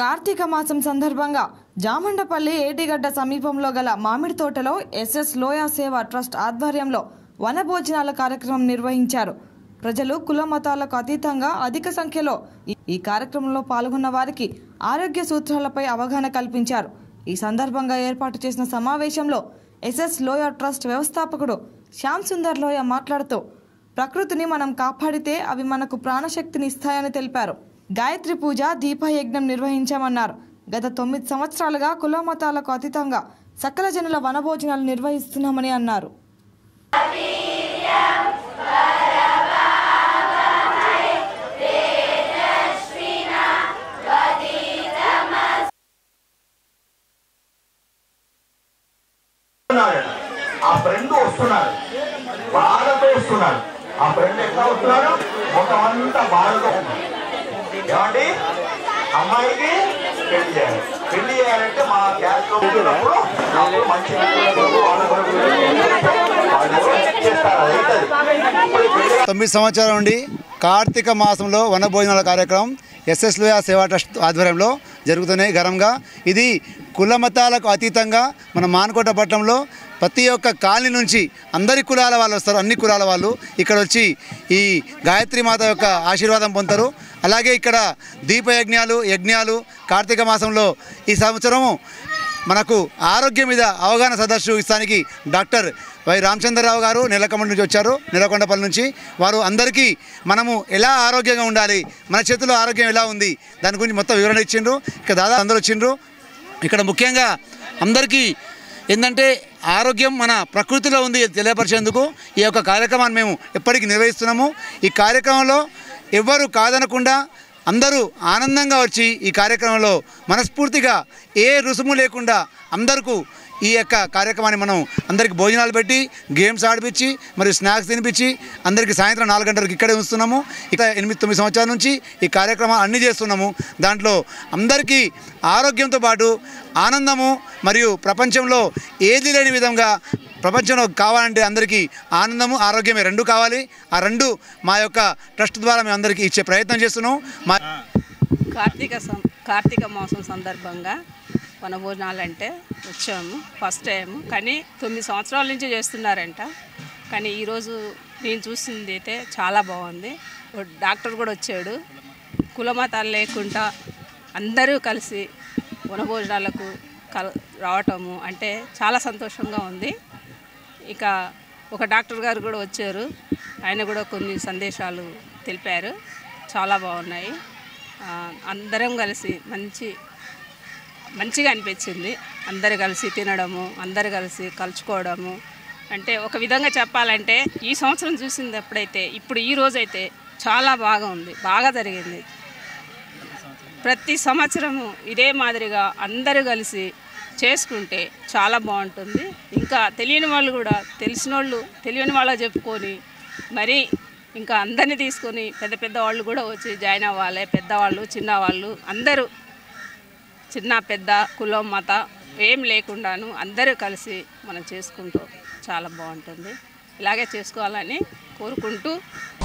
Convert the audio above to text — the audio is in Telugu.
కార్తీక మాసం సందర్భంగా జామండపల్లి ఏటిగడ్డ సమీపంలో గల మామిడి తోటలో ఎస్ఎస్ లోయా సేవ ట్రస్ట్ ఆధ్వర్యంలో వనభోజనాల కార్యక్రమం నిర్వహించారు ప్రజలు కుల మతాలకు అతీతంగా అధిక సంఖ్యలో ఈ- ఈ కార్యక్రమంలో పాల్గొన్న వారికి ఆరోగ్య సూత్రాలపై అవగాహన కల్పించారు ఈ సందర్భంగా ఏర్పాటు చేసిన సమావేశంలో ఎస్ఎస్ లోయ ట్రస్ట్ వ్యవస్థాపకుడు శ్యామ్ సుందర్ లోయ మాట్లాడుతూ ప్రకృతిని మనం కాపాడితే అవి మనకు ప్రాణశక్తిని ఇస్తాయని తెలిపారు గాయత్రి పూజ దీపయజ్ఞం నిర్వహించామన్నారు గత తొమ్మిది సంవత్సరాలుగా కుల మతాలకు అతీతంగా సకల జనుల వనభోజనాలు నిర్వహిస్తున్నామని అన్నారు వస్తున్నాడు ఆ ఫ్రెండ్ వస్తున్నాడు బాధతో వస్తున్నాడు ఆ ఫ్రెండ్ ఎట్లా వస్తున్నాడు ముఖం అంతా బాధతో ఉంది. ఏమండి అమ్మాయికి పెళ్లి చేయాలి పెళ్లి చేయాలంటే మా క్యాస్ట్ లో ఉన్నప్పుడు అప్పుడు మంచి కొడుకు, వాళ్ళ కొడుకు వాళ్ళు చేస్తారు అది అవుతుంది. ఇప్పుడు పెళ్లి తొమ్మిది సంవత్సరాల నుండి కార్తీక మాసంలో వనభోజనాల కార్యక్రమం ఎస్ఎస్ లోయ సేవా ట్రస్ట్ ఆధ్వర్యంలో జరుగుతున్నాయి ఘనంగా ఇది కుల మతాలకు అతీతంగా మన మానకోట పట్టణంలో ప్రతి ఒక్క కాలనీ నుంచి అందరి కులాల వాళ్ళు వస్తారు అన్ని కులాల వాళ్ళు ఇక్కడ వచ్చి ఈ గాయత్రి మాత యొక్క ఆశీర్వాదం పొందుతారు అలాగే ఇక్కడ దీపయజ్ఞాలు యజ్ఞాలు కార్తీక మాసంలో ఈ సంవత్సరము మనకు ఆరోగ్యం మీద అవగాహన సదస్సు ఇస్తానికి డాక్టర్ వై రామచంద్రరావు గారు నెలకొండ నుంచి వచ్చారు నెలకొండపల్లి నుంచి వారు అందరికీ మనము ఎలా ఆరోగ్యంగా ఉండాలి మన చేతిలో ఆరోగ్యం ఎలా ఉంది దాని గురించి మొత్తం వివరణ ఇచ్చిండ్రు ఇక్కడ దాదాపు అందరూ వచ్చిండ్రు ఇక్కడ ముఖ్యంగా అందరికీ ఏంటంటే ఆరోగ్యం మన ప్రకృతిలో ఉంది ఇది తెలియపరిచేందుకు ఈ యొక్క కార్యక్రమాన్ని మేము ఎప్పటికీ నిర్వహిస్తున్నాము ఈ కార్యక్రమంలో ఎవ్వరు కాదనకుండా అందరూ ఆనందంగా వచ్చి ఈ కార్యక్రమంలో మనస్ఫూర్తిగా ఏ రుసుము లేకుండా అందరికీ ఈ యొక్క కార్యక్రమాన్ని మనం అందరికి భోజనాలు పెట్టి గేమ్స్ ఆడిపించి మరియు స్నాక్స్ తినిపించి అందరికీ సాయంత్రం నాలుగు గంటలకు ఇక్కడే ఉంచుతున్నాము ఇక ఎనిమిది తొమ్మిది సంవత్సరాల నుంచి ఈ కార్యక్రమాలు అన్నీ చేస్తున్నాము దాంట్లో అందరికీ ఆరోగ్యంతో పాటు ఆనందము మరియు ప్రపంచంలో ఏది లేని విధంగా ప్రపంచంలో కావాలంటే అందరికీ ఆనందము ఆరోగ్యమే రెండు కావాలి ఆ రెండు మా యొక్క ట్రస్ట్ ద్వారా మేము అందరికీ ఇచ్చే ప్రయత్నం చేస్తున్నాం మా కార్తీక సం- కార్తీక మాసం సందర్భంగా వనభోజనాలంటే వచ్చాము ఫస్ట్ టైం కానీ తొమ్మిది సంవత్సరాల నుంచి చేస్తున్నారంట కానీ ఈరోజు నేను చూసింది అయితే చాలా బాగుంది ఓ డాక్టర్ కూడా వచ్చాడు కులమతాలు లేకుండా అందరూ కలిసి వనభోజనాలకు కల రావటము అంటే చాలా సంతోషంగా ఉంది ఇక ఒక డాక్టర్ గారు కూడా వచ్చారు ఆయన కూడా కొన్ని సందేశాలు తెలిపారు చాలా బాగున్నాయి ఆ, అందరం కలిసి మంచి మంచిగా అనిపించింది అందరు కలిసి తినడము అందరు కలిసి కలుచుకోవడము అంటే ఒక విధంగా చెప్పాలంటే ఈ సంవత్సరం చూసింది ఎప్పుడైతే ఇప్పుడు ఈ రోజైతే చాలా బాగా ఉంది బాగా జరిగింది ప్రతి సంవత్సరము ఇదే మాదిరిగా అందరూ కలిసి చేసుకుంటే చాలా బాగుంటుంది ఇంకా తెలియని వాళ్ళు కూడా తెలిసిన వాళ్ళు తెలియని వాళ్ళ చెప్పుకొని మరి ఇంకా అందరినీ తీసుకొని పెద్ద పెద్ద వాళ్ళు కూడా వచ్చి జాయిన్ అవ్వాలి పెద్దవాళ్ళు చిన్నవాళ్ళు అందరూ చిన్న పెద్ద కులం మత ఏం లేకుండాను అందరూ కలిసి మనం చేసుకుంటూ చాలా బాగుంటుంది ఇలాగే చేసుకోవాలని కోరుకుంటూ